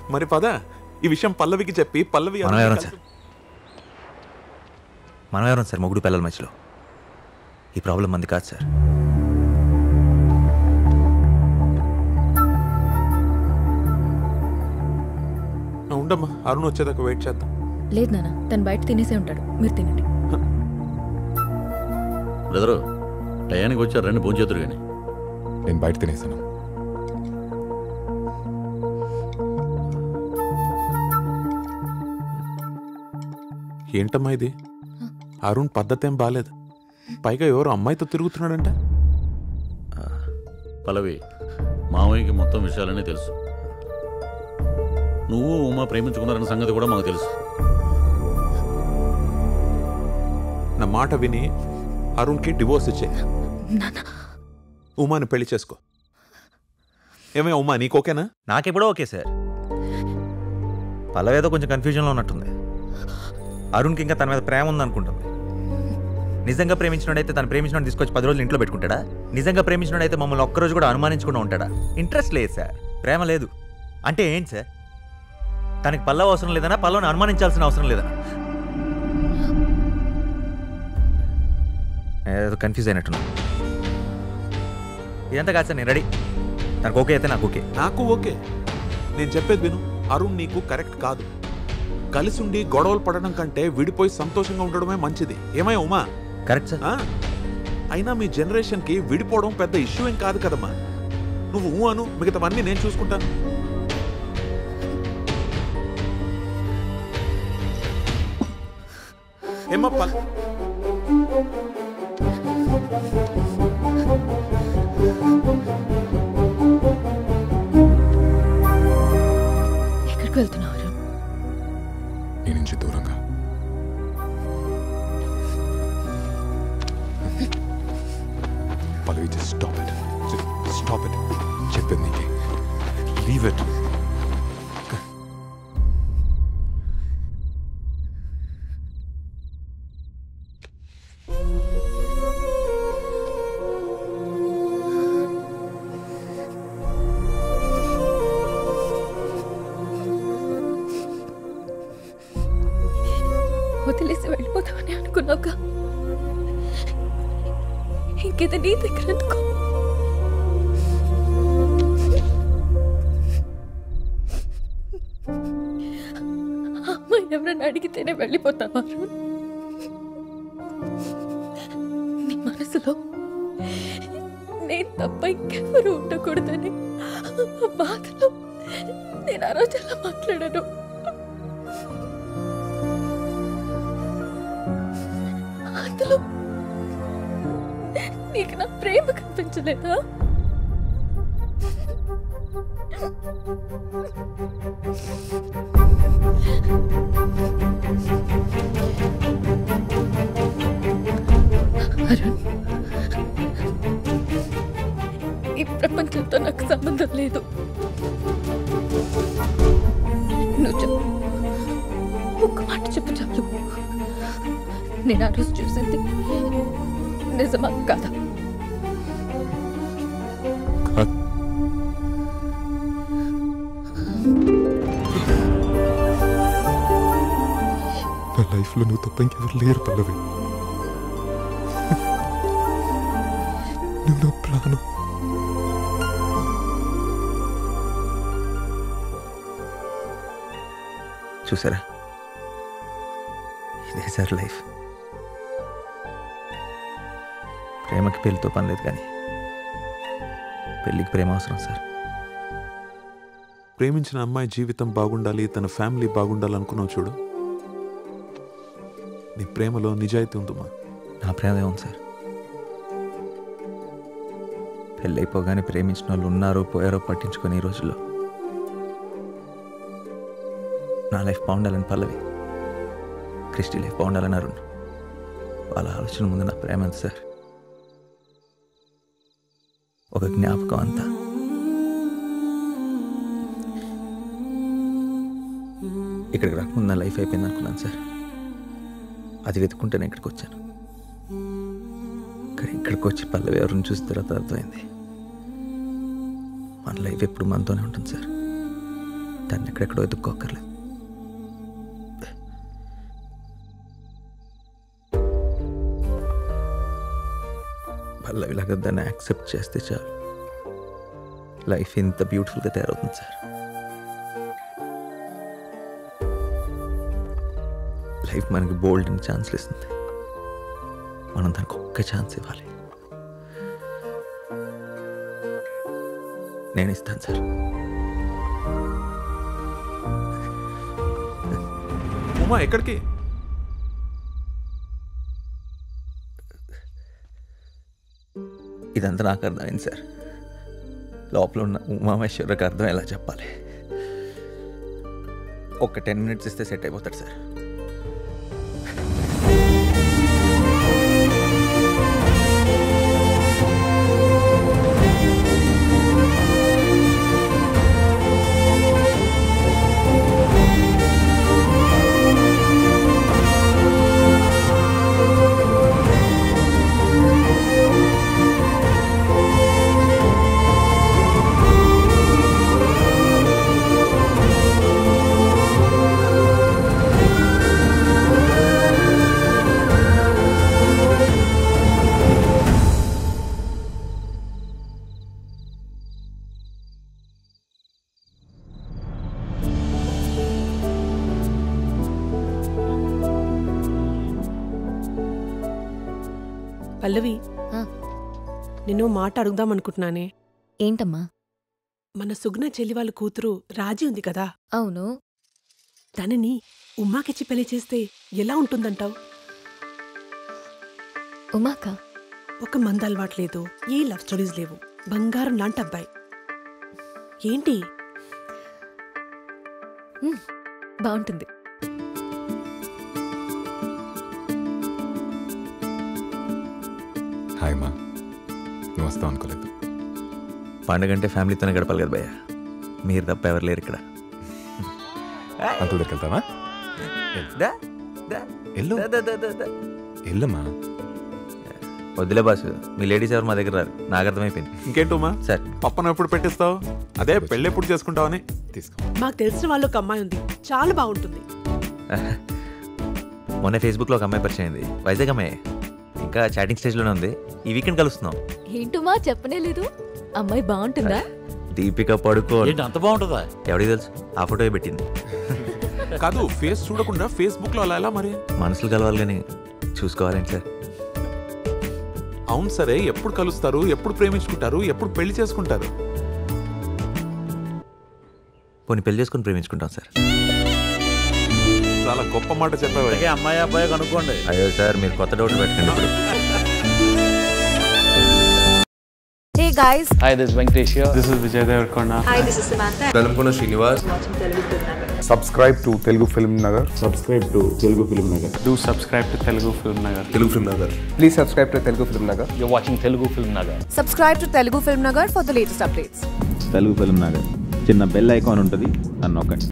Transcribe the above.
మరి పద ఈ విషయం పల్లవికి చెప్పి పల్లవి మనం ఎవరం సార్ మనం ఎవరం సార్ మొగుడు పిల్లల మధ్యలో ఈ ప్రాబ్లం మంది కాదు సార్ ఆ, ఉండమ్మా అరుణ్ వచ్చేదాకా వెయిట్ చేద్దాం లేదు నాన్న తను బయట తినేసే ఉంటాడు మీరు తినండి బ్రదరు టయానికి వచ్చారు రండి భోంచేతురు కానీ నేను బయట తినేసాను ఏంటమ్మా ఇది అరుణ్ పద్ధతి ఏం బాలేదు పైగా ఎవరు అమ్మాయితో తిరుగుతున్నాడంట పల్లవి మామయ్యకి మొత్తం విషయాలన్నీ తెలుసు నువ్వు ఉమా ప్రేమించుకున్నారన్న సంగతి కూడా మాకు తెలుసు నా మాట విని అరుణ్కి డివోర్స్ ఇచ్చే నాన్న ఉమాని పెళ్లి చేసుకో ఏమే ఉమా నీకు ఓకేనా నాకెప్పుడో ఓకే సార్ పల్లవేదో కొంచెం కన్ఫ్యూజన్లో ఉన్నట్టుంది అరుణ్కి ఇంకా తన మీద ప్రేమ ఉందనుకుంటుంది నిజంగా ప్రేమించినోడైతే తను ప్రేమించిన తీసుకొచ్చి పది రోజులు ఇంట్లో పెట్టుకుంటాడా నిజంగా ప్రేమించినోడైతే మమ్మల్ని ఒక్కరోజు కూడా అనుమానించకుండా ఉంటాడా ఇంట్రెస్ట్ లేదు సార్ ప్రేమ లేదు అంటే ఏంటి సార్ తనకి పల్లవ అవసరం లేదనా పల్లవని అనుమానించాల్సిన అవసరం లేదనా ఏదో కన్ఫ్యూజ్ అయినట్టున్నా ఇదంతా కాదు సార్ నేను రెడీ తనకు ఓకే అయితే నాకు ఓకే నాకు ఓకే నేను చెప్పేది విను అరుణ్ నీకు కరెక్ట్ కాదు కలిసి ఉండి గొడవలు పడడం కంటే విడిపోయి సంతోషంగా ఉండడమే మంచిది ఏమై ఉమా కరెక్ట్ సార్ ఆ? అయినా మీ జనరేషన్కి విడిపోవడం పెద్ద ఇష్యూ ఏం కాదు కదమ్మా నువ్వు ఊ అను మిగతావన్నీ నేను చూసుకుంటాను ఏమ్మా పల్ ఎక్కడికి వెళ్తున్నావు అరుణ్? నీ నుంచి దూరంగా Pallavi just stop it stop it చెప్పేది నీకే లీవ్ ఇట్ వదిలేసి వెళ్ళిపోతామని అనుకున్నావుగా ఇంకేదో నీ దగ్గర ఎందుకు అమ్మాయి ఎవరైనా అడిగితేనే వెళ్ళిపోతావా అరుణ్? నీ మనసులో నేను తప్ప ఇంకెవరు ఉండకూడదని ఆ బాధలో నేను ఆ రోజు అలా మాట్లాడాను అందులో నీకు నా ప్రేమ కనిపించలేదా అరుణ్ ఈ ప్రపంచంతో నాకు సంబంధం లేదు నువ్వు చెప్పు ఒక్క మాట చెప్పు చాలు నేను ఆ రోజు చూసింది నిజమా కాదా నా లైఫ్లో నువ్వు తప్ప ఇంకెవరు లేరు పల్లవి నువ్వు నా ప్రాణం చూసారా ఇదే సార్ లైఫ్ ప్రేమకి పెళ్లితో పని లేదు కానీ పెళ్ళికి ప్రేమ అవసరం సార్ ప్రేమించిన అమ్మాయి జీవితం బాగుండాలి తన ఫ్యామిలీ బాగుండాలి అనుకున్నావు చూడు నీ ప్రేమలో నిజాయితీ ఉందమ్మా నా ప్రేమే ఉంది సార్ పెళ్ళైపోగానే ప్రేమించిన వాళ్ళు ఉన్నారో పోయారో పట్టించుకొని ఈ రోజుల్లో నా లైఫ్ బాగుండాలని పల్లవి క్రిస్టి లైఫ్ బాగుండాలని అరుణ్ వాళ్ళ ఆలోచన ముందు నా ప్రేమ ఎంత సార్ ఒక జ్ఞాపకం అంతా ఇక్కడికి రాకముందు నా లైఫ్ అయిపోయింది అనుకున్నాను సార్ అది వెతుక్కుంటే నేను ఇక్కడికి వచ్చాను కానీ ఇక్కడికి వచ్చి పల్లవి ఎవరిని చూసిన తర్వాత అర్థమైంది మన లైఫ్ ఎప్పుడు మనతోనే ఉంటుంది సార్ దాన్ని ఎక్కడెక్కడో ఎదుక్కోక్కర్లేదు పల్లవిలాగా దాన్ని యాక్సెప్ట్ చేస్తే చాలు లైఫ్ ఇంత బ్యూటిఫుల్గా తయారవుతుంది సార్ లైఫ్ మనకి బోల్డ్ అని ఛాన్స్లు ఇస్తుంది మనం దానికి ఒక్క ఛాన్స్ ఇవ్వాలి నేను ఇస్తాను సార్ ఉమా ఎక్కడికి ఇదంతా నాకు అర్థమైంది సార్ లోపల ఉన్న ఉమామేశ్వరకు అర్థం ఎలా చెప్పాలి ఒక టెన్ మినిట్స్ ఇస్తే సెట్ అయిపోతాడు సార్ పల్లవి ఆ. నిన్ను మాట అడుగుదాం అనుకుంటున్నానే ఏంటమ్మా మన సుగ్న చెల్లి వాళ్ళ కూతురు రాజీ ఉంది కదా అవును తనని ఉమ్మాకిచ్చి పెళ్లి చేస్తే ఎలా ఉంటుందంటావు ఉమాక ఒక మంద అలవాట్లేదు ఏ లవ్ స్టోరీస్ లేవు బంగారం లాంటి అబ్బాయి ఏంటి బాగుంటుంది హాయ్ మా నువ్వు వస్తావు అనుకోలేదు పండుగ అంటే ఫ్యామిలీతోనే గడపాలి కదా భయ్య మీరు తప్ప ఎవరు లేరు ఇక్కడ అంకుల్ దగ్గరికి వెళ్తావా దా, దా, ఎల్లు దా, దా, దా, దా, దా. ఎల్లమ్మా వద్దులే బాసు మీ లేడీస్ ఎవరు మా దగ్గర రారు నాకు అర్థమైపోయింది ఇంకేంటి ఉమా సార్ పప్పను ఎప్పుడు పెట్టిస్తావు అదే పెళ్ళి ఎప్పుడు చేసుకుంటావని తీసుకో మాకు తెలిసిన వాళ్ళు ఒక అమ్మాయి ఉంది చాలా బాగుంటుంది మొన్న ఫేస్బుక్లో ఒక అమ్మాయి పరిచయం అయింది వైజాగ్ అమ్మాయి ఇంకా చాటింగ్ స్టేజ్లోనే ఉంది ఈ వీకెండ్ కలుస్తున్నాం ఏంటుమా చెప్పనే లేదు అమ్మాయి బాగుంటుందా దీపిక పడుకో ఏంటి అంత బాగుంటుందా ఎవరికి తెలుసు ఆ ఫోటో పెట్టింది కాదు ఫేస్ చూడకుండా ఫేస్బుక్ లో అలా ఎలా మరి మనసులు కలవాలి కానీ చూసుకోవాలండి సార్ అవును సరే ఎప్పుడు కలుస్తారు ఎప్పుడు ప్రేమించుకుంటారు ఎప్పుడు పెళ్లి చేసుకుంటారు పోనీ పెళ్లి చేసుకుని ప్రేమించుకుంటాం సార్ చాలా గొప్ప మాట చెప్పావు అలాగే అమ్మాయి అబ్బాయి కనుక్కోండి అయ్యో సార్ మీరు కొత్త డౌట్ పెట్టండి ఇప్పుడు Hey guys, Hi, this is Venkatesh here. This is Vijay Devarkonda. hi, this is Samantha. Velankonda Srinivas subscribe to Telugu film Nagar Do subscribe to Telugu Film Nagar. Telugu film Nagar please subscribe to Telugu film Nagar You're watching Telugu Film Nagar. Subscribe to Telugu Film Nagar for the latest updates. Telugu film Nagar చిన్న bell icon ఉంటుంది నన్ను నొక్కండి